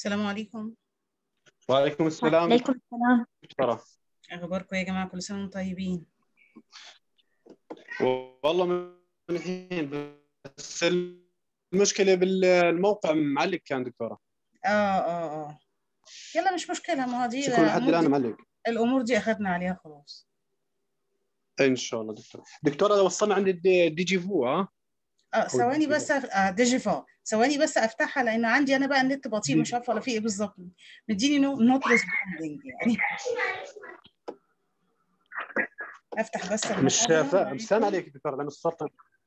السلام عليكم وعليكم السلام عليكم السلام دكتورة اخباركم يا جماعه كل سنه وانتم طيبين والله من الحين بس المشكلة بالموقع معلق كان دكتورة اه اه اه يلا مش مشكله ما هو دي شكرا لحد الأمور الآن دي- معلق الامور دي اخذنا عليها خلاص إن شاء الله دكتورة دكتورة وصلنا عند الدي دي جي فو ها اه ثواني بس أف... آه ديجيفا ثواني بس افتحها لان عندي انا بقى النت بطيء مش عارفه ولا في ايه بالظبط مديني نو... نوت ريسبوندنج يعني افتح بس مش المحاضرة. فا... مش سامع عليك دكتورة لأن الصوت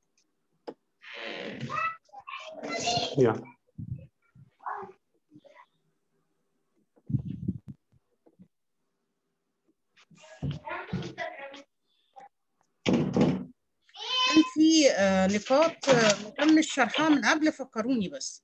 يا كان في آه نقاط آه، ما تمش شرحها من قبل فكروني بس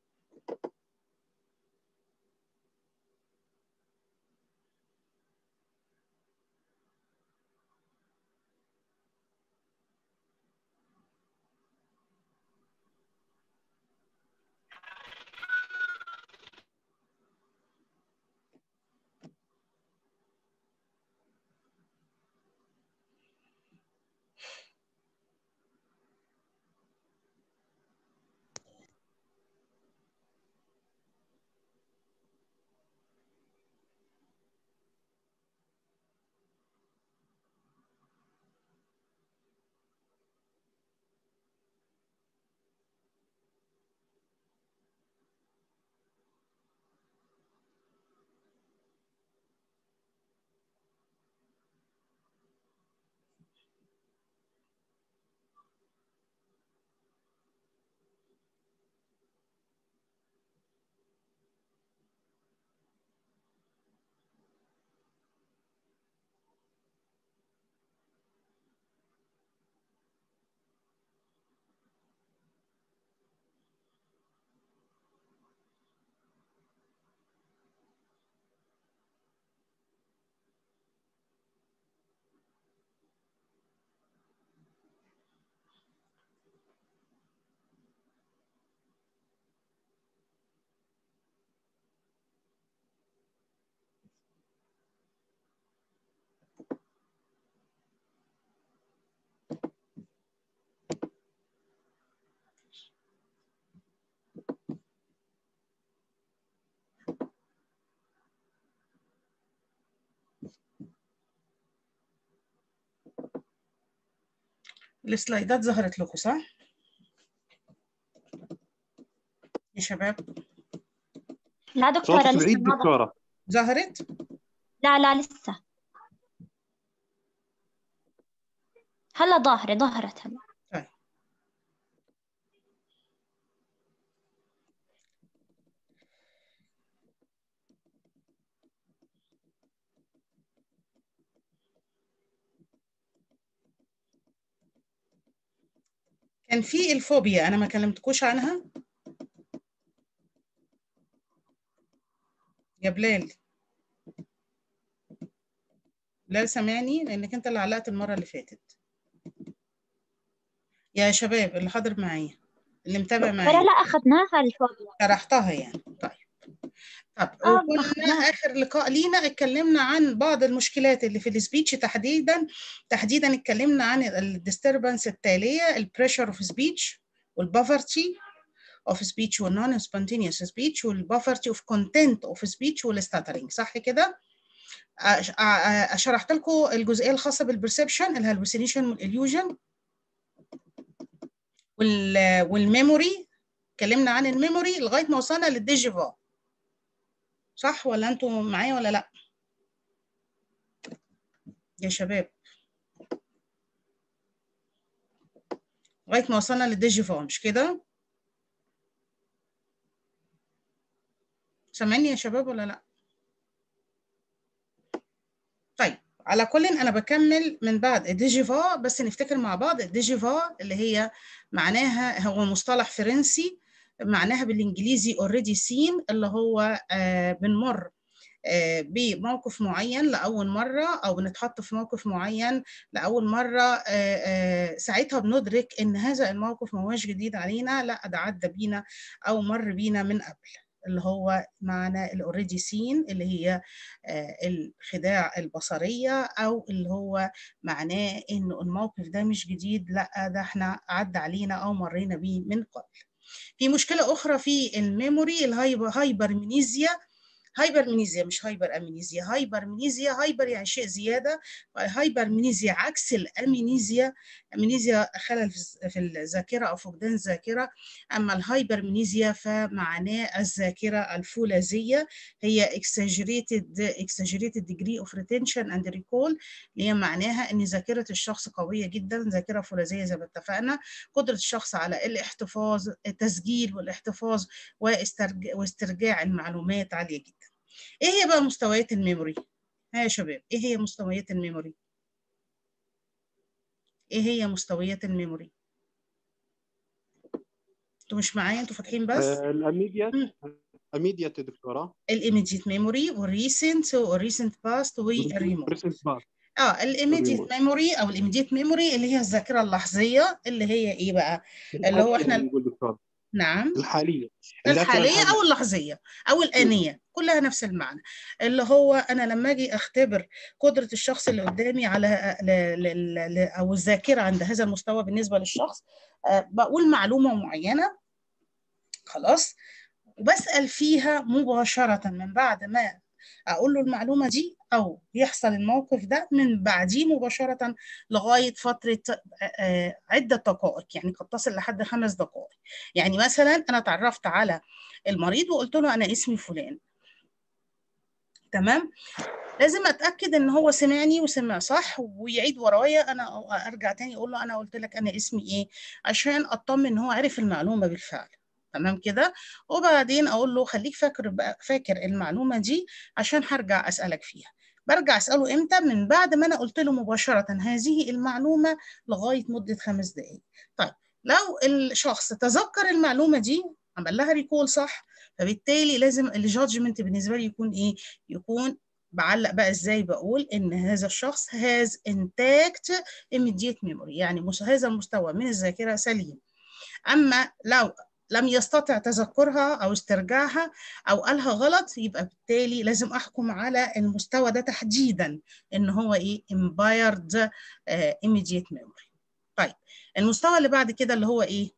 السلايدات ظهرت لكم صح؟ يا شباب لا صوتك دكتورة لسه بعيد ما ظهر. دكتورة ظهرت؟ لا لا لسه هلا ظاهرة ظهرت هلا طيب كان في الفوبيا انا ما كلمتكوش عنها يا بلال بلال سامعني لانك انت اللي علقت المره اللي فاتت يا شباب اللي حاضر معايا اللي متابع ترى معايا لا أخذناها الفوبيا شرحتها يعني طيب طب آه، وكنا أخذناها. اخر لقاء لينا اتكلمنا عن بعض المشكلات اللي في السبيتش تحديدا تحديدا اتكلمنا عن الديستربنس التاليه البريشر اوف سبيتش والبافرتي اوف سبيتش والنون سبونتينيوس سبيتش والبافرتي اوف كونتنت اوف سبيتش والستاترينج صح كده أش- أ- أ- شرحت لكم الجزئيه الخاصه بالبرسبشن الهلوسينيشن والاليوجن والميموري اتكلمنا عن الميموري لغايه ما وصلنا للديجيفا صح ولا انتوا معايا ولا لا يا شباب لغايه ما وصلنا للديجيفا مش كده سامعني يا شباب ولا لا طيب على كل انا بكمل من بعد الديجيفا بس نفتكر مع بعض الديجيفا اللي هي معناها هو مصطلح فرنسي معناها بالانجليزي اوريدي سين اللي هو آه بنمر آه بموقف معين لاول مره او بنتحط في موقف معين لاول مره آه آه ساعتها بندرك ان هذا الموقف ما هوش جديد علينا لا ده عدى بينا او مر بينا من قبل اللي هو معنى الاوريدي سين اللي هي الخداع البصريه او اللي هو معناه انه الموقف ده مش جديد لا ده احنا عدى علينا او مرينا بيه من قبل في مشكله اخرى في الميموري الهايبرمنيزيا هايبرمنيزيا مش هايبر امنيزيا هايبرمنيزيا هايبر يعني شيء زياده هايبرمنيزيا عكس الامنيزيا امنيزيا خلل في الذاكره او فقدان الذاكره اما الهايبرمنيزيا فمعناه الذاكره الفولاذيه هي exaggerated exaggerated degree of retention and recall اللي هي معناها ان ذاكره الشخص قويه جدا ذاكره فولاذيه زي ما اتفقنا قدره الشخص على الاحتفاظ التسجيل والاحتفاظ واسترجاع المعلومات عاليه جدا ايه هي بقى مستويات الميموري ها يا شباب ايه هي مستويات الميموري ايه هي مستويات الميموري انتوا مش معايا انتوا فاتحين بس الاميديات اميديات دكتوره الايميديت ميموري والريسنت والريسنت باست والريموت اه الايميديت ميموري او الايميديت ميموري اللي هي الذاكره اللحظيه اللي هي ايه بقى اللي هو احنا نعم الحاليه الحاليه او اللحظيه او الانيه كلها نفس المعنى اللي هو انا لما اجي اختبر قدره الشخص اللي قدامي على ل... ل... ل... او الذاكره عند هذا المستوى بالنسبه للشخص أه بقول معلومه معينه خلاص وبسال فيها مباشره من بعد ما اقول له المعلومه دي او يحصل الموقف ده من بعديه مباشره لغايه فتره عده دقائق يعني قد تصل لحد خمس دقائق يعني مثلا انا اتعرفت على المريض وقلت له انا اسمي فلان تمام لازم اتاكد ان هو سمعني وسمع صح ويعيد ورايا انا ارجع تاني اقول له انا قلت لك انا اسمي ايه عشان اطمن ان هو عرف المعلومه بالفعل تمام كده وبعدين اقول له خليك فاكر بقى فاكر المعلومه دي عشان هرجع اسالك فيها برجع اساله امتى من بعد ما انا قلت له مباشره هذه المعلومه لغايه مده خمس دقائق طيب لو الشخص تذكر المعلومه دي عمل لها ريكول صح فبالتالي لازم الجادجمنت بالنسبه لي يكون ايه يكون بعلق بقى ازاي بقول ان هذا الشخص has intact immediate memory يعني هذا المستوى من الذاكره سليم اما لو لم يستطع تذكرها او استرجاعها او قالها غلط يبقى بالتالي لازم احكم على المستوى ده تحديدا ان هو ايه impaired uh, immediate memory طيب المستوى اللي بعد كده اللي هو ايه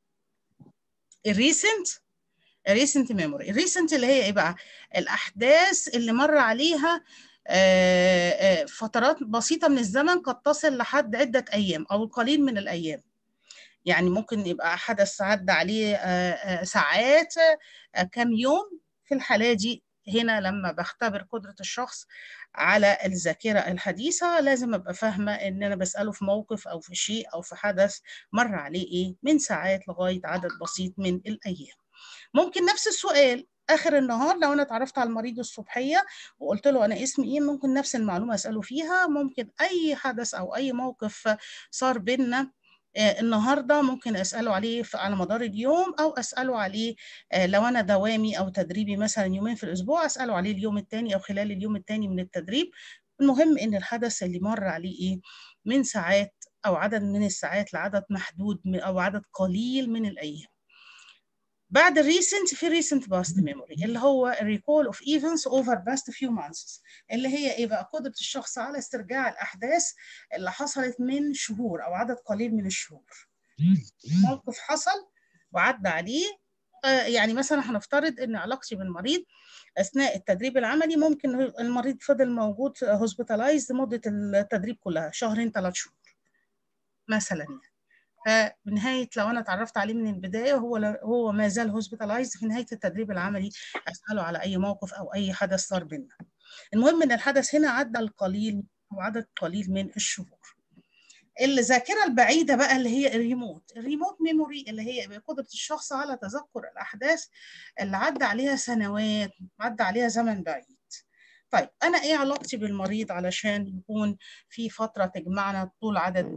الريسنت الريسنت ميموري الريسنت اللي هي ايه بقى الاحداث اللي مر عليها فترات بسيطه من الزمن قد تصل لحد عده ايام او القليل من الايام يعني ممكن يبقى حدث عدى عليه ساعات كم يوم في الحالة دي هنا لما بختبر قدرة الشخص على الذاكرة الحديثة لازم أبقى فاهمة إن أنا بسأله في موقف أو في شيء أو في حدث مر عليه إيه من ساعات لغاية عدد بسيط من الأيام ممكن نفس السؤال اخر النهار لو انا اتعرفت على المريض الصبحيه وقلت له انا اسمي ايه ممكن نفس المعلومه اساله فيها ممكن اي حدث او اي موقف صار بينا النهارده ممكن اساله عليه على مدار اليوم او اساله عليه لو انا دوامي او تدريبي مثلا يومين في الاسبوع اساله عليه اليوم الثاني او خلال اليوم الثاني من التدريب المهم ان الحدث اللي مر عليه ايه من ساعات او عدد من الساعات لعدد محدود او عدد قليل من الايام بعد الريسنت في ريسنت باست ميموري اللي هو الريكول اوف ايفنتس اوفر باست فيو مانثس اللي هي ايه بقى قدره الشخص على استرجاع الاحداث اللي حصلت من شهور او عدد قليل من الشهور موقف حصل وعدى عليه آه يعني مثلا هنفترض ان علاقتي بالمريض اثناء التدريب العملي ممكن المريض فضل موجود هوسبيتالايزد مده التدريب كلها شهرين ثلاث شهور مثلا يعني فبنهايه لو انا اتعرفت عليه من البدايه هو هو ما زال هوسبيتالايزد في نهايه التدريب العملي اساله على اي موقف او اي حدث صار بينا. المهم ان الحدث هنا عدى القليل او عدد قليل من الشهور. الذاكره البعيده بقى اللي هي الريموت، الريموت ميموري اللي هي قدره الشخص على تذكر الاحداث اللي عدى عليها سنوات، عدى عليها زمن بعيد. طيب انا ايه علاقتي بالمريض علشان يكون في فتره تجمعنا طول عدد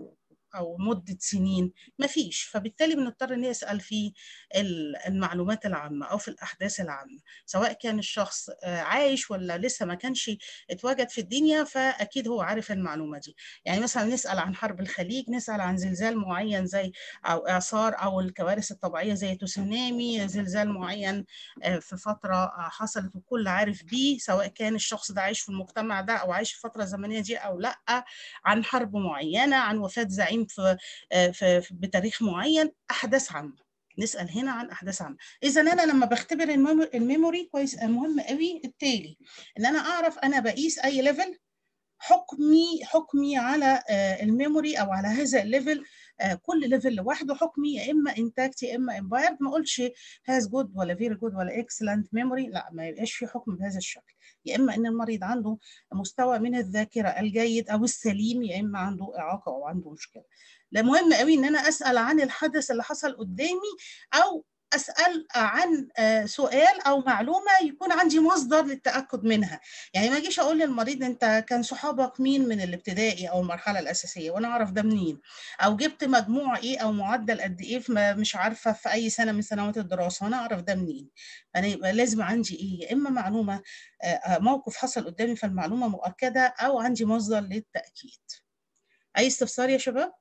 او مده سنين مفيش فبالتالي بنضطر نسال في المعلومات العامه او في الاحداث العامه سواء كان الشخص عايش ولا لسه ما كانش اتواجد في الدنيا فاكيد هو عارف المعلومه دي يعني مثلا نسال عن حرب الخليج نسال عن زلزال معين زي او اعصار او الكوارث الطبيعيه زي تسونامي زلزال معين في فتره حصلت والكل عارف بيه سواء كان الشخص ده عايش في المجتمع ده او عايش في الفتره الزمنيه دي او لا عن حرب معينه عن وفاه زعيم في, في بتاريخ معين احداث عامه نسال هنا عن احداث عامه اذا انا لما بختبر الميموري كويس مهم قوي التالي ان انا اعرف انا بقيس اي ليفل حكمي حكمي على الميموري او على هذا الليفل كل ليفل لوحده حكمي يا اما انتاكت يا اما امبايرد ما اقولش هاز جود ولا فيري جود ولا اكسلنت ميموري لا ما يبقاش في حكم بهذا الشكل يا اما ان المريض عنده مستوى من الذاكره الجيد او السليم يا اما عنده اعاقه او عنده مشكله لا مهم قوي ان انا اسال عن الحدث اللي حصل قدامي او اسال عن سؤال او معلومه يكون عندي مصدر للتاكد منها يعني ما اجيش اقول للمريض انت كان صحابك مين من الابتدائي او المرحله الاساسيه وانا اعرف ده منين او جبت مجموع ايه او معدل قد ايه في مش عارفه في اي سنه من سنوات الدراسه وانا اعرف ده منين انا يبقى لازم عندي ايه يا اما معلومه موقف حصل قدامي فالمعلومه مؤكده او عندي مصدر للتاكيد اي استفسار يا شباب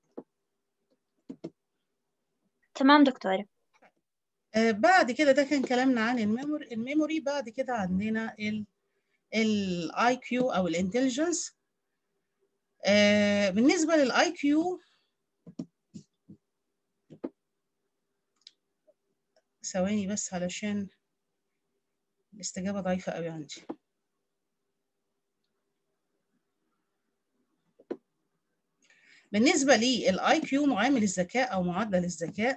تمام دكتورة آه بعد كده ده كان كلامنا عن الميموري الميموري بعد كده عندنا ال الاي كيو او الانتليجنس آه بالنسبه للاي كيو ثواني بس علشان الاستجابه ضعيفه قوي عندي بالنسبه للاي كيو معامل الذكاء او معدل الذكاء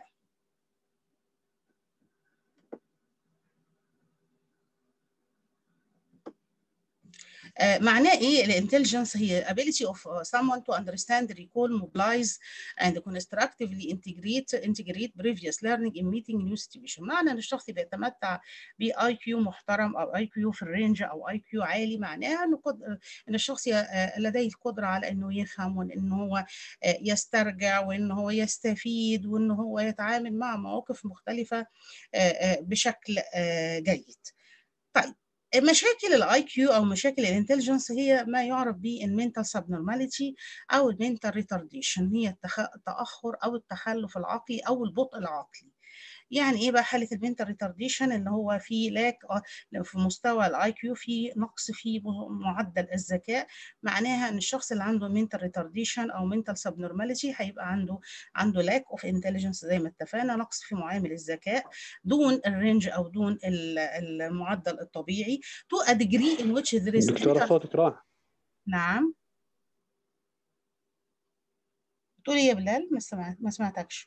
آه معناه ايه الانتليجنس هي ability of someone to understand recall mobilize and constructively integrate integrate previous learning in meeting new situation معنى ان الشخص بيتمتع باي كيو محترم او اي كيو في الرينج او اي كيو عالي معناها ان ان الشخص لديه القدره على انه يفهم وان هو يسترجع وان هو يستفيد وان هو يتعامل مع مواقف مختلفه بشكل جيد طيب مشاكل الاي كيو او مشاكل الانتليجنس هي ما يعرف بالمنتال سبنورماليتي او المنتال ريتارديشن هي التاخر او التخلف العقلي او البطء العقلي يعني ايه بقى حاله المنتال ريتارديشن اللي هو في لاك في مستوى الاي كيو في نقص في معدل الذكاء معناها ان الشخص اللي عنده منتال ريتارديشن او منتال سبنورماليتي هيبقى عنده عنده لاك اوف انتليجنس زي ما اتفقنا نقص في معامل الذكاء دون الرينج او دون المعدل الطبيعي to a degree in which there is دكتوره صوتك راح نعم بتقولي يا بلال ما سمعت ما سمعتكش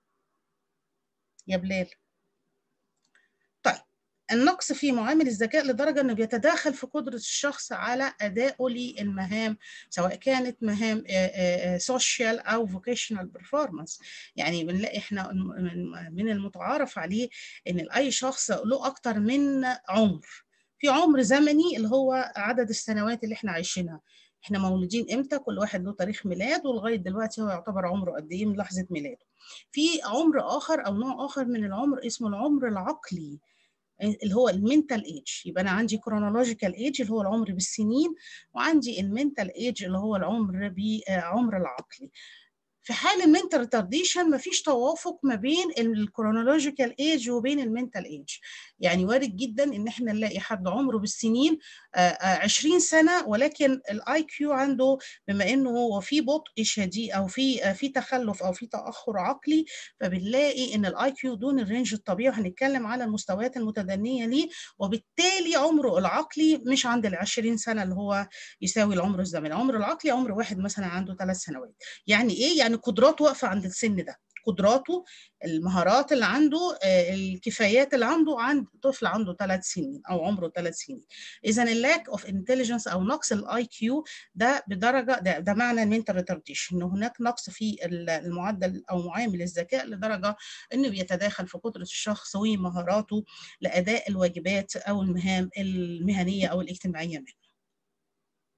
يا بلال طيب النقص في معامل الذكاء لدرجة أنه بيتداخل في قدرة الشخص على أدائه للمهام سواء كانت مهام سوشيال أو فوكيشنال بيرفورمانس يعني بنلاقي إحنا من المتعارف عليه أن أي شخص له أكتر من عمر في عمر زمني اللي هو عدد السنوات اللي إحنا عايشينها احنا مولودين امتى كل واحد له تاريخ ميلاد ولغايه دلوقتي هو يعتبر عمره قد ايه من لحظه ميلاده في عمر اخر او نوع اخر من العمر اسمه العمر العقلي اللي هو المنتال ايج يبقى انا عندي كرونولوجيكال ايج اللي هو العمر بالسنين وعندي المنتال ايج اللي هو العمر بعمر العقلي في حال المنتال ريتارديشن مفيش توافق ما بين الكرونولوجيكال ايج وبين المنتال ايج يعني وارد جدا ان احنا نلاقي حد عمره بالسنين 20 سنه ولكن الاي كيو عنده بما انه هو في بطء شديد او في في تخلف او في تاخر عقلي فبنلاقي ان الاي كيو دون الرينج الطبيعي وهنتكلم على المستويات المتدنيه ليه وبالتالي عمره العقلي مش عند ال 20 سنه اللي هو يساوي العمر الزمني العمر العقلي عمر واحد مثلا عنده ثلاث سنوات يعني ايه يعني قدراته واقفه عند السن ده قدراته المهارات اللي عنده الكفايات اللي عنده عند طفل عنده ثلاث سنين او عمره ثلاث سنين اذا اللاك اوف انتليجنس او نقص الاي كيو ده بدرجه ده, ده معنى المنتال ريتارديشن ان هناك نقص في المعدل او معامل الذكاء لدرجه انه بيتداخل في قدره الشخص ومهاراته لاداء الواجبات او المهام المهنيه او الاجتماعيه منه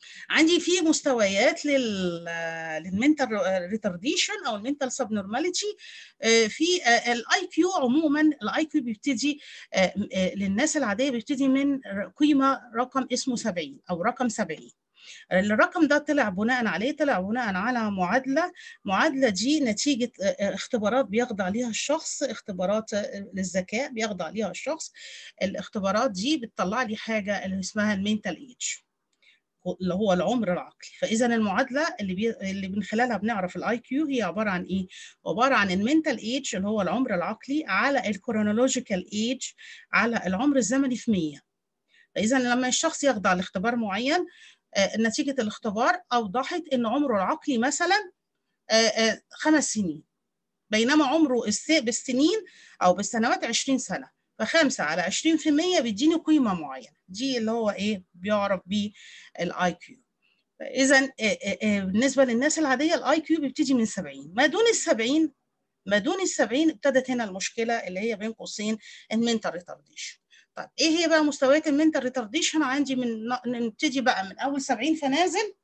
عندي في مستويات لل للمنتال ريتارديشن او المنتال سبنورماليتي في الاي كيو عموما الاي كيو بيبتدي للناس العاديه بيبتدي من قيمه رقم اسمه 70 او رقم 70 الرقم ده طلع بناء عليه طلع بناء على معادلة معادلة دي نتيجة اختبارات بيخضع ليها الشخص اختبارات للذكاء بيخضع ليها الشخص الاختبارات دي بتطلع لي حاجة اللي اسمها المينتال ايج اللي هو العمر العقلي فاذا المعادله اللي بي... اللي من خلالها بنعرف الاي كيو هي عباره عن ايه عباره عن المينتال ايج اللي هو العمر العقلي على الكرونولوجيكال ايج على العمر الزمني في 100 فاذا لما الشخص يخضع لاختبار معين نتيجة الاختبار أوضحت إن عمره العقلي مثلا خمس سنين بينما عمره بالسنين أو بالسنوات 20 سنة فخمسة على 20% بيديني قيمة معينة دي اللي هو إيه بيعرف بيه الآي كيو إذا بالنسبة للناس العادية الآي كيو بيبتدي من 70 ما دون ال 70 ما دون ال 70 ابتدت هنا المشكلة اللي هي بين قوسين المنتال ريتارديشن طيب ايه هي بقى مستويات المنتال ريتارديشن عندي من نبتدي بقى من اول 70 فنازل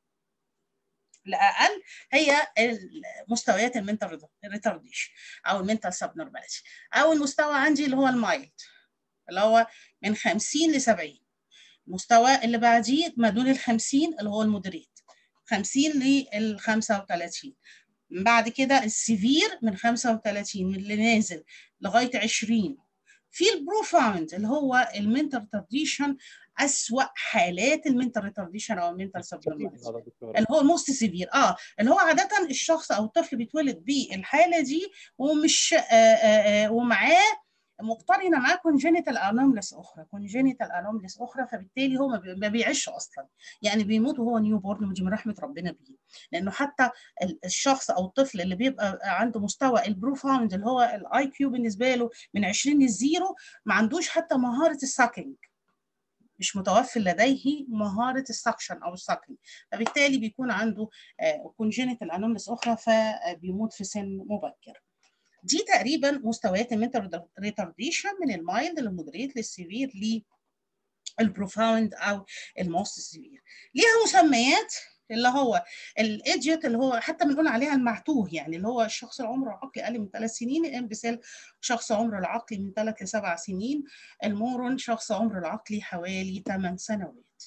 لاقل هي مستويات المنتال ريتارديشن او المنتال سبنورماليتي اول مستوى عندي اللي هو المايلد اللي هو من 50 ل 70 المستوى اللي بعديه ما دون ال 50 اللي هو المودريت 50 لل 35 بعد كده السيفير من 35 اللي نازل لغايه 20 في البروفاوند اللي هو المنتال ريتارديشن اسوأ حالات المنتال ريتارديشن او المنتال سبنورماليتي اللي هو الموست سيفير اه اللي هو عاده الشخص او الطفل بيتولد بالحاله دي ومش آآ آآ ومعاه مقترنه معاه كونجينيتال انوملس اخرى كونجينيتال انوملس اخرى فبالتالي هو ما بيعيش اصلا يعني بيموت وهو نيو بورن ودي من رحمه ربنا بيه لانه حتى الشخص او الطفل اللي بيبقى عنده مستوى البروفاوند اللي هو الاي كيو بالنسبه له من 20 للزيرو ما عندوش حتى مهاره الساكينج مش متوفر لديه مهاره السكشن او الساكينج فبالتالي بيكون عنده كونجينيتال انوملس اخرى فبيموت في سن مبكر دي تقريبا مستويات المنتال ريتارديشن من المايلد للمودريت للسيفير للبروفاوند او الموست سيفير ليها مسميات اللي هو الايديوت اللي هو حتى بنقول عليها المعتوه يعني اللي هو الشخص العمر العقلي اقل من ثلاث سنين الامبسل شخص عمره العقلي من ثلاث لسبع سنين المورون شخص عمره العقلي حوالي 8 سنوات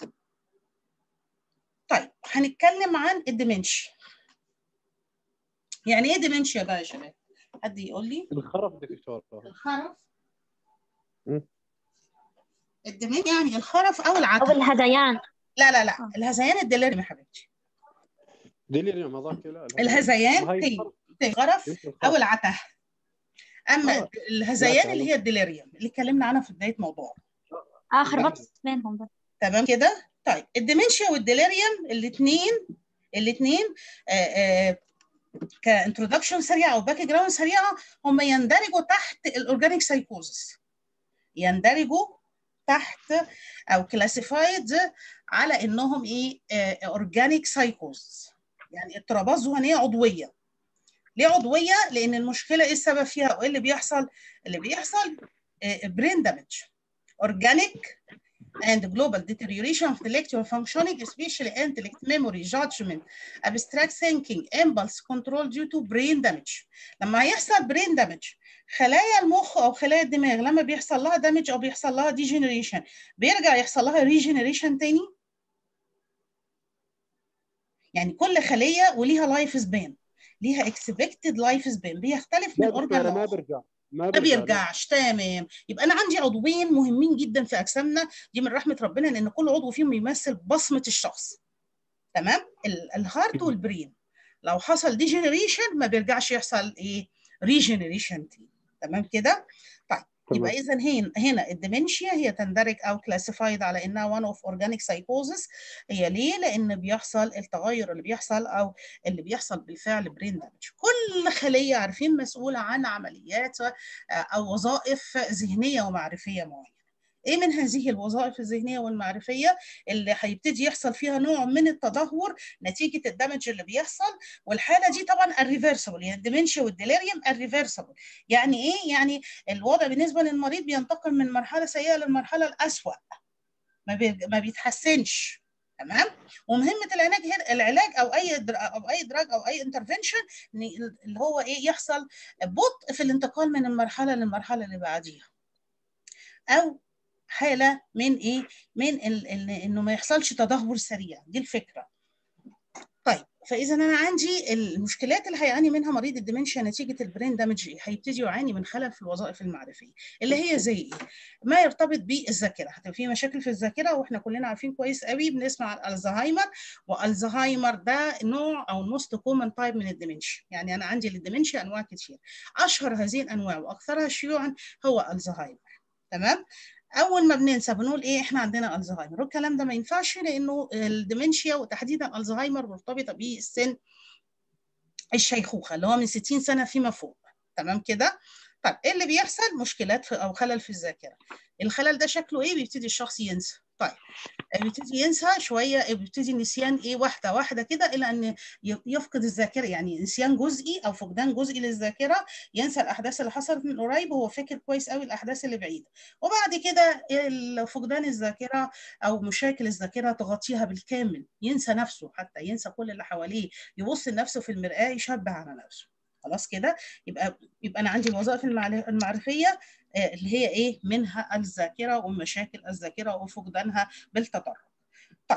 طيب هنتكلم عن الديمنشيا يعني ايه ديمنشيا بقى يا شباب حد يقول لي الخرف دكتور الخرف الدماغ يعني الخرف او العتب أو الهذيان لا لا لا الهذيان الدليريوم يا حبيبتي ديليريوم هذاك لا الهذيان الغرف او العته اما الهذيان اللي هي الدليريوم اللي اتكلمنا عنها في بدايه موضوع آخر بط بينهم بس تمام كده طيب الديمنشيا والديليريوم الاثنين الاثنين كانترودكشن سريعه او باك جراوند سريعه هم يندرجوا تحت الاورجانيك سايكوزس يندرجوا تحت او كلاسيفايد على انهم ايه اورجانيك سايكوزس يعني اضطرابات ذهنيه عضويه ليه عضويه لان المشكله ايه السبب فيها وايه اللي بيحصل اللي بيحصل برين دامج اورجانيك and global deterioration of intellectual functioning, especially intellect, memory, judgment, abstract thinking, impulse control due to brain damage. لما يحصل brain damage خلايا المخ او خلايا الدماغ لما بيحصل لها damage او بيحصل لها degeneration بيرجع يحصل لها regeneration تاني يعني كل خليه وليها لايف سبان ليها expected لايف سبان بيختلف من اورجان ما بيرجع ما بيرجعش تمام يبقى انا عندي عضوين مهمين جدا في اجسامنا دي من رحمه ربنا لان كل عضو فيهم يمثل بصمه الشخص تمام الهارت والبرين لو حصل ديجنريشن ما بيرجعش يحصل ايه ريجنريشن تمام كده طيب يبقى اذا هنا هنا الديمنشيا هي تندرج او كلاسيفايد على انها وان اوف اورجانيك سايكوزس هي ليه؟ لان بيحصل التغير اللي بيحصل او اللي بيحصل بالفعل برين دامج كل خليه عارفين مسؤوله عن عمليات او وظائف ذهنيه ومعرفيه معينه ايه من هذه الوظائف الذهنيه والمعرفيه اللي هيبتدي يحصل فيها نوع من التدهور نتيجه الدمج اللي بيحصل والحاله دي طبعا الريفرسبل يعني الديمنشيا والديليريوم الريفرسبل يعني ايه يعني الوضع بالنسبه للمريض بينتقل من مرحله سيئه للمرحله الاسوأ ما, بي... ما بيتحسنش تمام ومهمه العلاج هنا العلاج او اي در... او اي دراج او اي انترفنشن اللي هو ايه يحصل بطء في الانتقال من المرحله للمرحله اللي بعديها او حاله من ايه من ال... ال... انه ما يحصلش تدهور سريع دي الفكره طيب فاذا انا عندي المشكلات اللي هيعاني منها مريض الدمنشيا نتيجه البرين دامج هيبتدي يعاني من خلل في الوظائف المعرفيه اللي هي زي ايه ما يرتبط بالذاكره هتبقى في مشاكل في الذاكره واحنا كلنا عارفين كويس قوي بنسمع عن الزهايمر والزهايمر ده نوع او موست كومن تايب من الدمنشيا يعني انا عندي للدمنشيا انواع كتير اشهر هذه الانواع واكثرها شيوعا هو الزهايمر تمام اول ما بننسى بنقول ايه احنا عندنا الزهايمر والكلام ده ما ينفعش لانه الدمنشيا وتحديدا الزهايمر مرتبطه بالسن الشيخوخه اللي هو من 60 سنه فيما فوق تمام كده طيب ايه اللي بيحصل مشكلات في او خلل في الذاكره الخلل ده شكله ايه بيبتدي الشخص ينسى طيب بيبتدي ينسى شويه بيبتدي نسيان ايه واحده واحده كده الى ان يفقد الذاكره يعني نسيان جزئي او فقدان جزئي للذاكره ينسى الاحداث اللي حصلت من قريب وهو فاكر كويس قوي الاحداث اللي بعيده وبعد كده فقدان الذاكره او مشاكل الذاكره تغطيها بالكامل ينسى نفسه حتى ينسى كل اللي حواليه يبص لنفسه في المرآه يشبع على نفسه خلاص كده يبقى يبقى انا عندي الوظائف المعرفيه اللي هي ايه منها الذاكره ومشاكل الذاكره وفقدانها بالتدرج طيب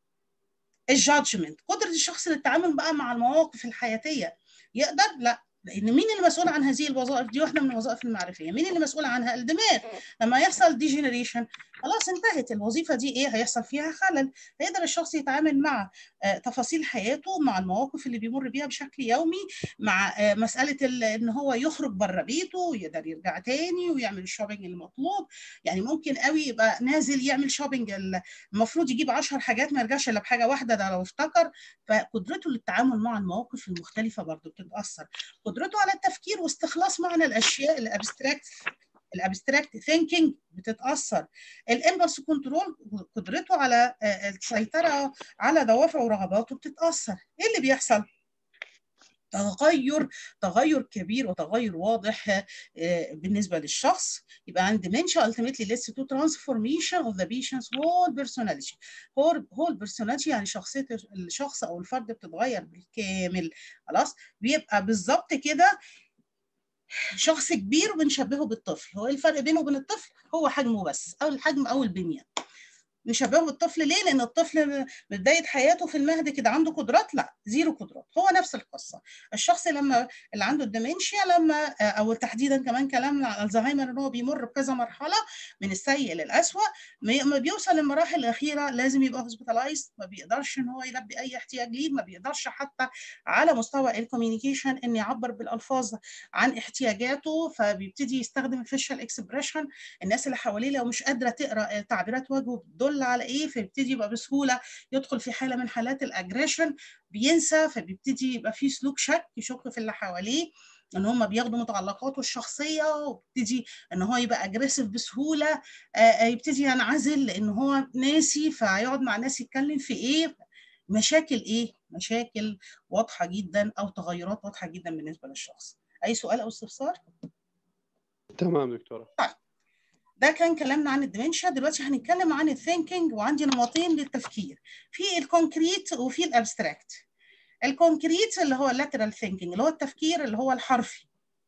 الجادجمنت قدره الشخص للتعامل بقى مع المواقف الحياتيه يقدر لا لان مين اللي مسؤول عن هذه الوظائف دي واحده من الوظائف المعرفيه مين اللي مسؤول عنها الدماغ لما يحصل ديجنريشن خلاص انتهت الوظيفه دي ايه هيحصل فيها خلل هيقدر الشخص يتعامل مع آه تفاصيل حياته مع المواقف اللي بيمر بيها بشكل يومي مع آه مساله ان هو يخرج بره بيته ويقدر يرجع تاني ويعمل الشوبينج المطلوب يعني ممكن قوي يبقى نازل يعمل شوبينج المفروض يجيب 10 حاجات ما يرجعش الا بحاجه واحده ده لو افتكر فقدرته للتعامل مع المواقف المختلفه برضه بتتاثر قدرته على التفكير واستخلاص معنى الاشياء الابستراكت الابستراكت ثينكينج بتتاثر الامبلس كنترول قدرته على السيطره على دوافعه ورغباته بتتاثر ايه اللي بيحصل تغير تغير كبير وتغير واضح بالنسبه للشخص يبقى عند dementia ultimately leads to transformation of the patient's whole personality whole, whole personality يعني شخصيه الشخص او الفرد بتتغير بالكامل خلاص بيبقى بالظبط كده شخص كبير وبنشبهه بالطفل هو الفرق بينه وبين الطفل هو حجمه بس او الحجم او البنيه نشبهه بالطفل ليه؟ لأن الطفل بداية حياته في المهد كده عنده قدرات؟ لا زيرو قدرات هو نفس القصة الشخص لما اللي عنده الدمنشيا لما أو تحديدا كمان كلامنا عن الزهايمر إن هو بيمر بكذا مرحلة من السيء للأسوأ لما بيوصل للمراحل الأخيرة لازم يبقى هوسبيتالايز ما بيقدرش إن هو يلبي أي احتياج ليه ما بيقدرش حتى على مستوى الكوميونيكيشن إن يعبر بالألفاظ عن احتياجاته فبيبتدي يستخدم الفيشال اكسبريشن الناس اللي حواليه لو مش قادرة تقرأ تعبيرات وجهه بتدل على ايه فيبتدي يبقى بسهوله يدخل في حاله من حالات الاجريشن بينسى فبيبتدي يبقى في سلوك شك يشك في اللي حواليه ان هم بياخدوا متعلقاته الشخصيه ويبتدي ان هو يبقى اجريسيف بسهوله يبتدي ينعزل لان هو ناسي فيقعد مع ناس يتكلم في ايه مشاكل ايه مشاكل واضحه جدا او تغيرات واضحه جدا بالنسبه للشخص اي سؤال او استفسار تمام دكتوره طيب ده كان كلامنا عن الدمنشيا دلوقتي هنتكلم عن الثينكينج وعندي نمطين للتفكير في الكونكريت وفي الابستراكت الكونكريت اللي هو اللاترال ثينكينج اللي هو التفكير اللي هو الحرفي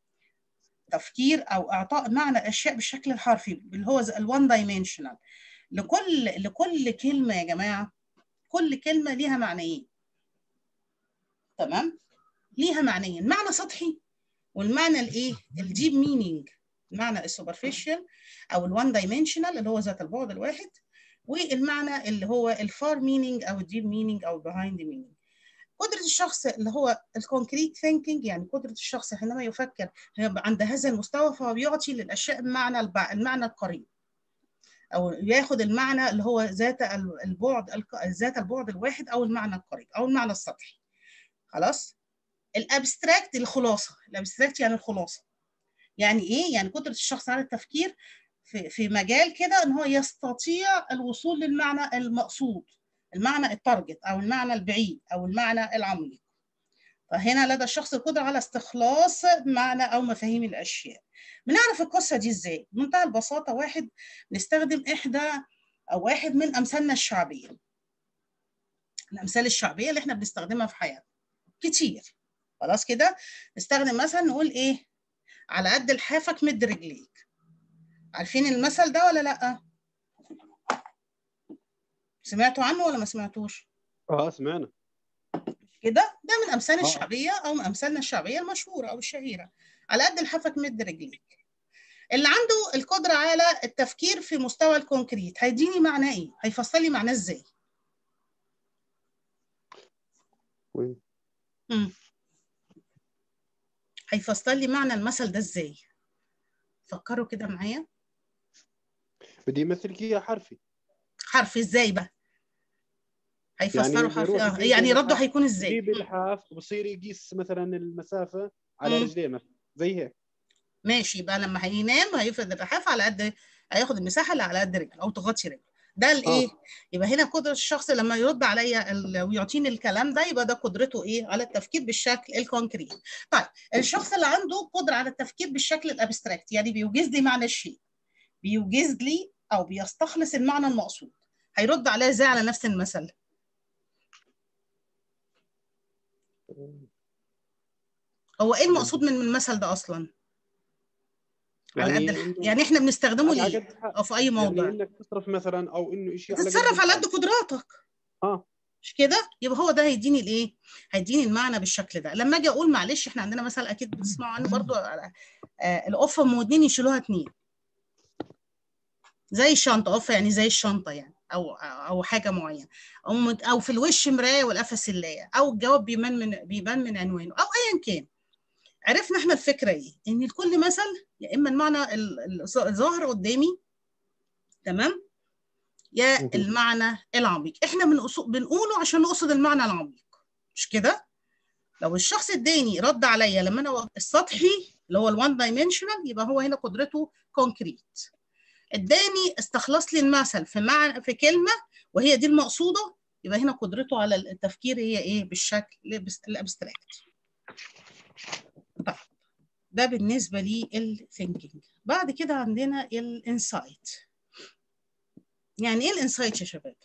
تفكير او اعطاء معنى الاشياء بالشكل الحرفي اللي هو الوان دايمنشنال لكل لكل كلمه يا جماعه كل كلمه ليها معنيين تمام ليها معنيين معنى سطحي والمعنى الايه الديب مينينج المعنى السوبرفيشال او الوان دايمنشنال اللي هو ذات البعد الواحد والمعنى اللي هو الفار مينينج او الديب مينينج او البيهايند مينينج قدرة الشخص اللي هو الكونكريت ثينكينج يعني قدرة الشخص حينما يفكر عند هذا المستوى فهو بيعطي للأشياء المعنى المعنى القريب أو ياخد المعنى اللي هو ذات البعد ذات البعد الواحد أو المعنى القريب أو المعنى السطحي خلاص الابستراكت الخلاصة الابستراكت يعني الخلاصة يعني ايه يعني قدره الشخص على التفكير في في مجال كده ان هو يستطيع الوصول للمعنى المقصود المعنى التارجت او المعنى البعيد او المعنى العميق فهنا لدى الشخص القدره على استخلاص معنى او مفاهيم الاشياء بنعرف القصه دي ازاي بمنتهى البساطه واحد نستخدم احدى او واحد من امثالنا الشعبيه الامثال الشعبيه اللي احنا بنستخدمها في حياتنا كتير خلاص كده نستخدم مثلا نقول ايه على قد لحافك مد رجليك عارفين المثل ده ولا لا سمعتوا عنه ولا ما سمعتوش اه سمعنا كده ده من امثال آه. الشعبيه او من امثالنا الشعبيه المشهوره او الشهيره على قد لحافك مد رجليك اللي عنده القدره على التفكير في مستوى الكونكريت هيديني معناه ايه هيفسر لي معناه ازاي وين؟ مم. هيفسر لي معنى المثل ده ازاي فكروا كده معايا بدي يمثل لك اياه حرفي حرف ازاي بقى هيفسروا يعني حرف بيروح اه يجيب يعني رده الحرف- هيكون ازاي يجيب مم. الحاف وبصير يقيس مثلا المسافه على مم. رجليه مثلا زي هيك ماشي يبقى لما هينام هيفرد الرحاف على قد هياخد المساحه اللي على قد رجله او تغطي رجله ده الايه آه. يبقى هنا قدره الشخص لما يرد عليا ال- ويعطيني الكلام ده يبقى ده قدرته ايه على التفكير بالشكل الكونكريت طيب الشخص اللي عنده قدره على التفكير بالشكل الابستراكت يعني بيوجز لي معنى الشيء بيوجز لي او بيستخلص المعنى المقصود هيرد عليا ازاي على نفس المثل هو ايه المقصود من المثل ده اصلا على قد يعني الح- إنه- يعني احنا بنستخدمه على ليه قد ح- او في اي يعني موضوع انك تصرف مثلا او انه شيء على تتصرف على قد الحال. قدراتك اه مش كده يبقى هو ده هيديني الايه هيديني المعنى بالشكل ده لما اجي اقول معلش احنا عندنا مثلا اكيد بتسمعوا عنه برضو آه القفه ام ودنين يشيلوها اتنين زي الشنطه قفه يعني زي الشنطه يعني او او حاجه معينه او مت- او في الوش مرايه والقفا سلايه او الجواب بيبان من بيبان من عنوانه او ايا كان عرفنا احنا الفكره ايه ان لكل مثل يا اما المعنى ال- ال- الظاهر قدامي تمام يا مهم. المعنى العميق احنا بنقص- بنقوله عشان نقصد المعنى العميق مش كده لو الشخص اداني رد عليا لما انا السطحي اللي هو الوان دايمنشنال يبقى هو هنا قدرته كونكريت اداني استخلص لي المثل في معنى في كلمه وهي دي المقصوده يبقى هنا قدرته على التفكير هي ايه بالشكل الابستراكت طيب ده بالنسبه للثينكينج بعد كده عندنا الانسايت يعني ايه الانسايت يا شباب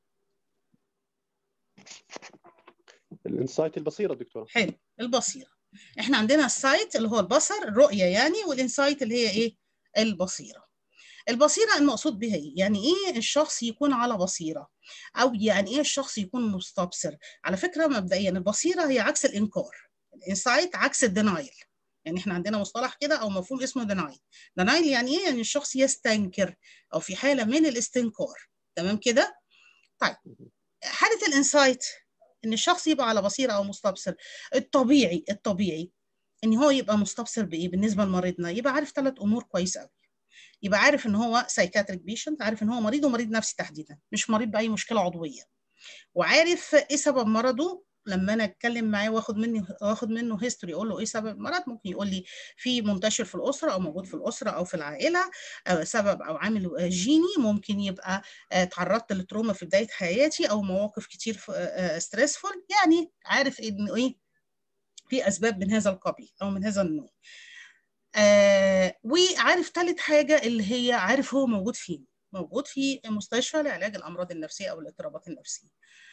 الانسايت البصيره دكتوره حلو البصيره احنا عندنا السايت اللي هو البصر الرؤيه يعني والانسايت اللي هي ايه البصيره البصيره المقصود بها ايه يعني ايه الشخص يكون على بصيره او يعني ايه الشخص يكون مستبصر على فكره مبدئيا البصيره هي عكس الانكار الانسايت عكس الدينايل يعني احنا عندنا مصطلح كده او مفهوم اسمه دينايل دينايل يعني ايه يعني الشخص يستنكر او في حاله من الاستنكار تمام كده طيب حاله الانسايت ان الشخص يبقى على بصيره او مستبصر الطبيعي الطبيعي ان هو يبقى مستبصر بايه بالنسبه لمريضنا يبقى عارف ثلاث امور كويس قوي يبقى عارف ان هو سايكاتريك بيشنت عارف ان هو مريض ومريض نفسي تحديدا مش مريض باي مشكله عضويه وعارف ايه سبب مرضه لما انا اتكلم معاه واخد مني واخد منه هيستوري اقول له ايه سبب المرض ممكن يقول لي في منتشر في الاسره او موجود في الاسره او في العائله أو سبب او عامل جيني ممكن يبقى تعرضت لتروما في بدايه حياتي او مواقف كتير ستريسفول يعني عارف انه ايه في اسباب من هذا القبيل او من هذا النوع آه وعارف ثالث حاجه اللي هي عارف هو موجود فين موجود في مستشفى لعلاج الامراض النفسيه او الاضطرابات النفسيه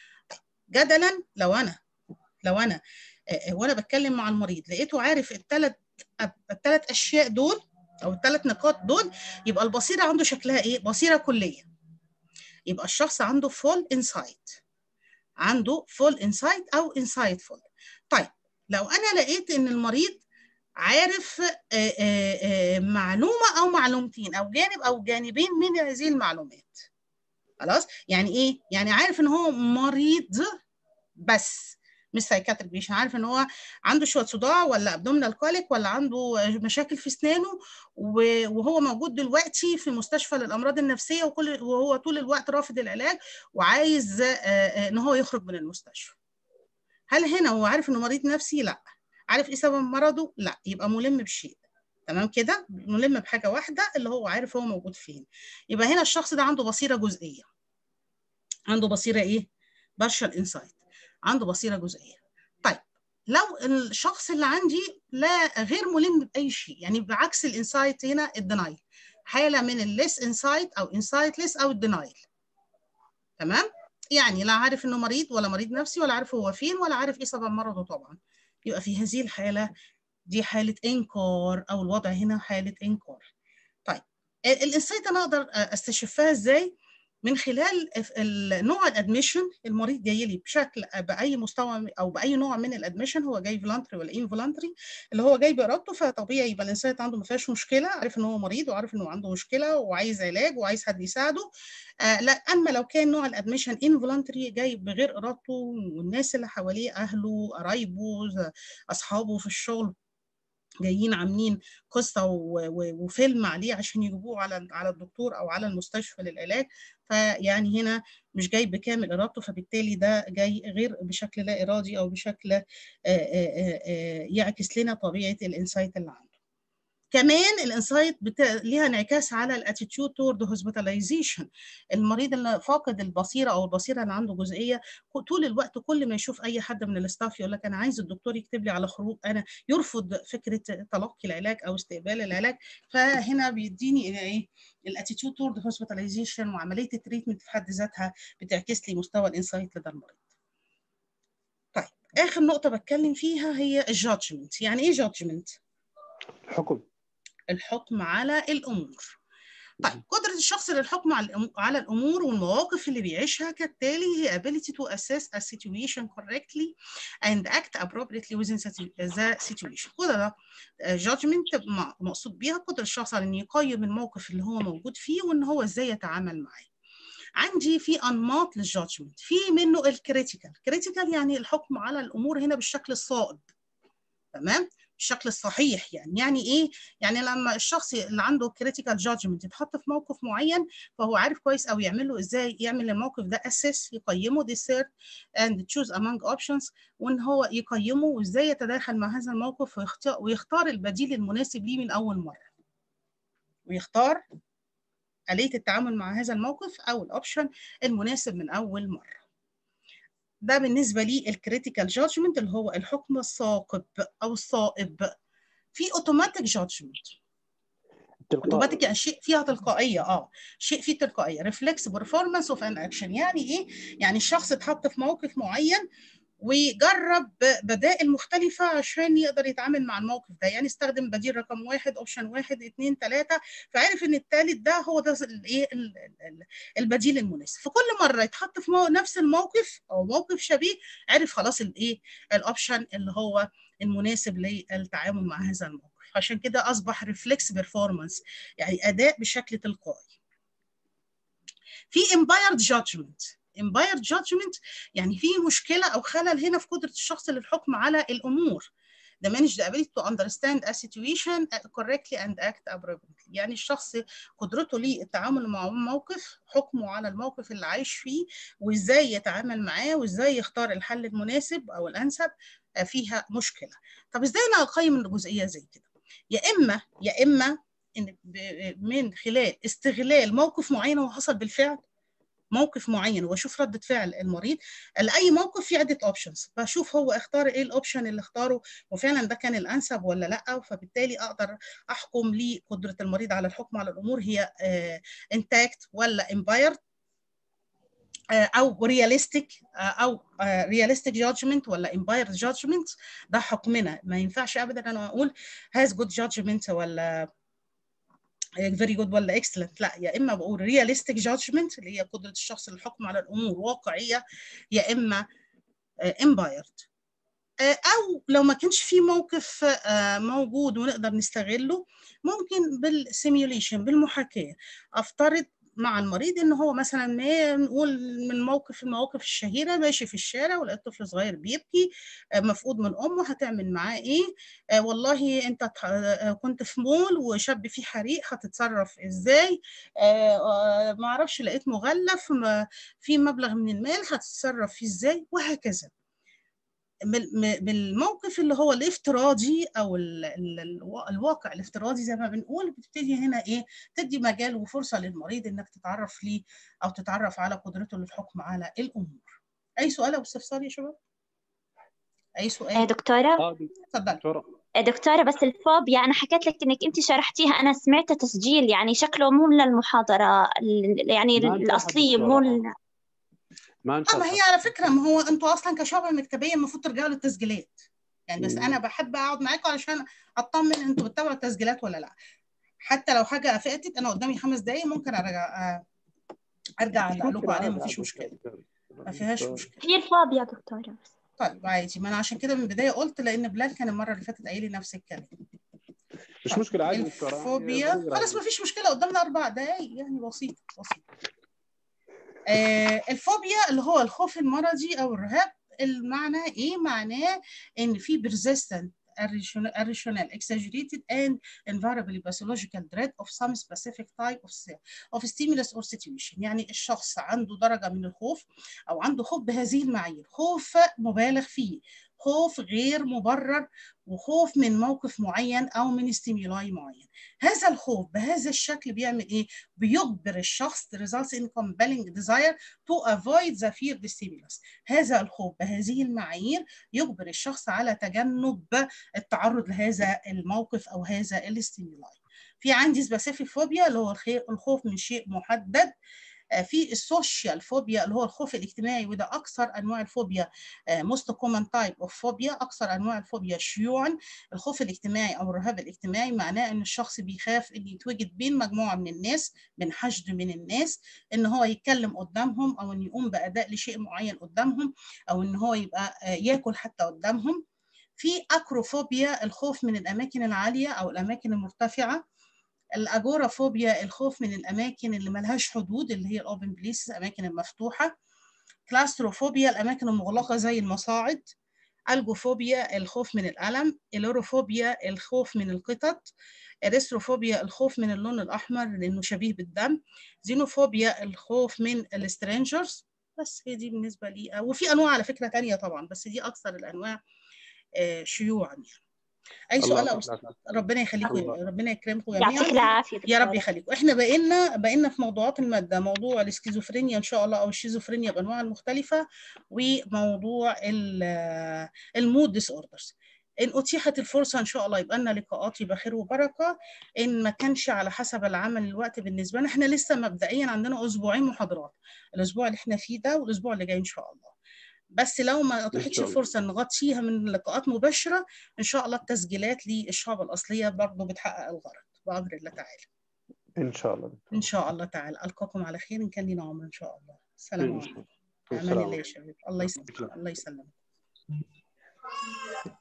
جدلا لو انا لو انا آه وانا بتكلم مع المريض لقيته عارف الثلاث الثلاث اشياء دول او الثلاث نقاط دول يبقى البصيره عنده شكلها ايه بصيره كليه يبقى الشخص عنده فول انسايت عنده فول انسايت او انسايت فول طيب لو انا لقيت ان المريض عارف آآ آآ معلومه او معلومتين او جانب او جانبين من هذه المعلومات خلاص يعني ايه يعني عارف ان هو مريض بس مش سايكاتريك بيشن عارف ان هو عنده شويه صداع ولا ابدومينال كوليك ولا عنده مشاكل في اسنانه وهو موجود دلوقتي في مستشفى للامراض النفسيه وكل وهو طول الوقت رافض العلاج وعايز ان هو يخرج من المستشفى هل هنا هو عارف انه مريض نفسي لا عارف ايه سبب مرضه لا يبقى ملم بالشيء تمام كده ملم بحاجه واحده اللي هو عارف هو موجود فين يبقى هنا الشخص ده عنده بصيره جزئيه عنده بصيره ايه بارشال انسايت عنده بصيره جزئيه طيب لو الشخص اللي عندي لا غير ملم باي شيء يعني بعكس الانسايت هنا الدينايل حاله من الليس انسايت او انسايت ليس او الدينايل تمام يعني لا عارف انه مريض ولا مريض نفسي ولا عارف هو فين ولا عارف ايه سبب مرضه طبعا يبقى في هذه الحاله دي حاله انكار او الوضع هنا حاله انكار طيب الانسايت انا اقدر استشفها ازاي من خلال نوع الادميشن المريض جاي لي بشكل باي مستوى او باي نوع من الادميشن هو جاي فولنتري ولا انفولنتري اللي هو جاي بارادته فطبيعي يبقى الانسان عنده ما فيهاش مشكله عارف ان هو مريض وعارف انه عنده مشكله وعايز علاج وعايز حد يساعده آه لا اما لو كان نوع الادميشن انفولنتري جاي بغير ارادته والناس اللي حواليه اهله قرايبه اصحابه في الشغل جايين عاملين قصه وفيلم عليه عشان يجيبوه على على الدكتور او على المستشفى للعلاج فيعني هنا مش جاي بكامل ارادته فبالتالي ده جاي غير بشكل لا ارادي او بشكل يعكس لنا طبيعه الانسايت اللي عنده. كمان الانسايت بتا... ليها انعكاس على الاتيتيود تورد هوسبيتاليزيشن المريض اللي فاقد البصيره او البصيره اللي عنده جزئيه طول الوقت كل ما يشوف اي حد من الاستاف يقول لك انا عايز الدكتور يكتب لي على خروج انا يرفض فكره تلقي العلاج او استقبال العلاج فهنا بيديني ايه الاتيتيود تورد هوسبيتاليزيشن وعمليه التريتمنت في حد ذاتها بتعكس لي مستوى الانسايت لدى المريض طيب اخر نقطه بتكلم فيها هي الجادجمنت يعني ايه جادجمنت حكم الحكم على الامور طيب قدرة الشخص للحكم على الأمور والمواقف اللي بيعيشها كالتالي هي ability to assess a situation correctly and act appropriately within the situation قدرة judgment مقصود بيها قدرة الشخص على إنه يقيم الموقف اللي هو موجود فيه وإن هو إزاي يتعامل معاه عندي في انماط للجادجمنت في منه الكريتيكال كريتيكال يعني الحكم على الامور هنا بالشكل الصائب تمام بالشكل الصحيح يعني يعني ايه يعني لما الشخص اللي عنده كريتيكال جادجمنت يتحط في موقف معين فهو عارف كويس قوي يعمل له ازاي يعمل الموقف ده اسس يقيمه discern and choose among options وان هو يقيمه وازاي يتداخل مع هذا الموقف ويختار, ويختار البديل المناسب ليه من اول مره ويختار آلية التعامل مع هذا الموقف او الاوبشن المناسب من اول مره ده بالنسبه لي الكريتيكال جادجمنت اللي هو الحكم الثاقب او الصائب في اوتوماتيك جادجمنت اوتوماتيك يعني شيء فيها تلقائيه اه شيء فيه تلقائيه ريفلكس بيرفورمانس اوف ان اكشن يعني ايه يعني الشخص اتحط في موقف معين ويجرب بدائل مختلفة عشان يقدر يتعامل مع الموقف ده يعني استخدم بديل رقم واحد اوبشن واحد اثنين ثلاثة فعرف ان الثالث ده هو ده الايه البديل المناسب فكل مرة يتحط في نفس الموقف او موقف شبيه عرف خلاص الايه الاوبشن اللي هو المناسب للتعامل مع هذا الموقف عشان كده اصبح ريفلكس بيرفورمانس يعني اداء بشكل تلقائي في امبايرد جادجمنت امبايرد جادجمنت يعني في مشكله او خلل هنا في قدره الشخص للحكم على الامور the manage the ability to understand a situation correctly and act appropriately يعني الشخص قدرته للتعامل مع موقف حكمه على الموقف اللي عايش فيه وازاي يتعامل معاه وازاي يختار الحل المناسب او الانسب فيها مشكله طب ازاي انا اقيم الجزئيه زي كده يا اما يا اما إن من خلال استغلال موقف معين هو حصل بالفعل موقف معين واشوف رده فعل المريض لاي موقف في عده اوبشنز بشوف هو اختار ايه الاوبشن اللي اختاره وفعلا ده كان الانسب ولا لا فبالتالي اقدر احكم لقدره المريض على الحكم على الامور هي انتاكت ولا امبايرد او رياليستيك او رياليستيك جادجمنت ولا امبايرد جادجمنت ده حكمنا ما ينفعش ابدا انا اقول هاز جود جادجمنت ولا فيري جود ولا اكسلنت لا يا اما بقول رياليستيك جادجمنت اللي هي قدره الشخص للحكم على الامور واقعيه يا اما امبايرد او لو ما كانش في موقف موجود ونقدر نستغله ممكن بالسيميوليشن بالمحاكاه افترض مع المريض ان هو مثلا ما نقول من موقف المواقف الشهيره ماشي في الشارع ولقيت طفل صغير بيبكي مفقود من امه هتعمل معاه ايه آه والله انت كنت في مول وشاب فيه حريق هتتصرف ازاي آه آه ما اعرفش لقيت مغلف في مبلغ من المال هتتصرف فيه ازاي وهكذا بالموقف اللي هو الافتراضي او الواقع الافتراضي زي ما بنقول بتبتدي هنا ايه تدي مجال وفرصه للمريض انك تتعرف ليه او تتعرف على قدرته للحكم على الامور اي سؤال او استفسار يا شباب اي سؤال دكتوره اتفضلي دكتورة بس الفوبيا أنا حكيت لك إنك أنت شرحتيها أنا سمعت تسجيل يعني شكله مو للمحاضرة يعني الأصلية مو ما اه انشرحت ما هي على فكره ما هو انتوا اصلا كشعبه مكتبيه المفروض ترجعوا للتسجيلات يعني بس مم. انا بحب اقعد معاكم علشان اطمن انتوا بتتابعوا التسجيلات ولا لا حتى لو حاجه فاتت انا قدامي خمس دقايق ممكن ارجع آه، ارجع مش اعلق لكم مشكلة عليها عادي مفيش عادي مشكله دكتور. ما فيهاش دكتور. مشكله هي الفوبيا دكتورة طيب عادي ما انا عشان كده من البدايه قلت لان بلال كان المره اللي فاتت قايل لي نفس الكلام مش طيب، مشكلة عادي دكتور الفوبيا خلاص ما فيش مشكله قدامنا اربع دقايق يعني بسيط بسيط آه الفوبيا اللي هو الخوف المرضي او الرهاب المعنى ايه معناه ان في persistent irrational irrational, exaggerated and invariably pathological dread of some specific type of, of stimulus or situation يعني الشخص عنده درجة من الخوف أو عنده خوف بهذه المعايير خوف مبالغ فيه خوف غير مبرر وخوف من موقف معين أو من ستيمولاي معين هذا الخوف بهذا الشكل بيعمل إيه؟ بيجبر الشخص the results in compelling desire to avoid the feared stimulus هذا الخوف بهذه المعايير يجبر الشخص على تجنب التعرض لهذا الموقف او هذا الاستيمولاي في عندي سبيسيفيك فوبيا اللي هو الخوف من شيء محدد في السوشيال فوبيا اللي هو الخوف الاجتماعي وده اكثر انواع الفوبيا موست كومن تايب اوف فوبيا اكثر انواع الفوبيا شيوعا الخوف الاجتماعي او الرهاب الاجتماعي معناه ان الشخص بيخاف ان يتوجد بين مجموعه من الناس بين حشد من الناس ان هو يتكلم قدامهم او ان يقوم باداء لشيء معين قدامهم او ان هو يبقى ياكل حتى قدامهم في اكروفوبيا الخوف من الاماكن العاليه او الاماكن المرتفعه الاجورافوبيا الخوف من الاماكن اللي ملهاش حدود اللي هي الاوبن بليس الاماكن المفتوحه كلاستروفوبيا الاماكن المغلقه زي المصاعد الجوفوبيا الخوف من الالم الوروفوبيا الخوف من القطط اريستروفوبيا الخوف من اللون الاحمر لانه شبيه بالدم زينوفوبيا الخوف من السترينجرز بس هي دي بالنسبه لي وفي انواع على فكره تانية طبعا بس دي اكثر الانواع شيوعا يعني اي سؤال أو ربنا يخليكم ربنا يكرمكم جميعا يعطيك العافيه يا رب يخليكم احنا بقينا بقينا في موضوعات الماده موضوع الاسكيزوفرينيا ان شاء الله او الشيزوفرينيا بانواعها المختلفه وموضوع المود ديس اوردرز ان اتيحت الفرصه ان شاء الله يبقى لنا لقاءات يبقى خير وبركه ان ما كانش على حسب العمل الوقت بالنسبه لنا احنا لسه مبدئيا عندنا اسبوعين محاضرات الاسبوع اللي احنا فيه ده والاسبوع اللي جاي ان شاء الله بس لو ما اتاحتش الفرصه نغطيها من لقاءات مباشره ان شاء الله التسجيلات للشعب الاصليه برضه بتحقق الغرض بامر الله تعالى ان شاء الله ان شاء الله تعالى القاكم على خير ان كان لنا عمر ان شاء الله السلام عليكم امان الله يا شباب الله يسلمك الله يسلمك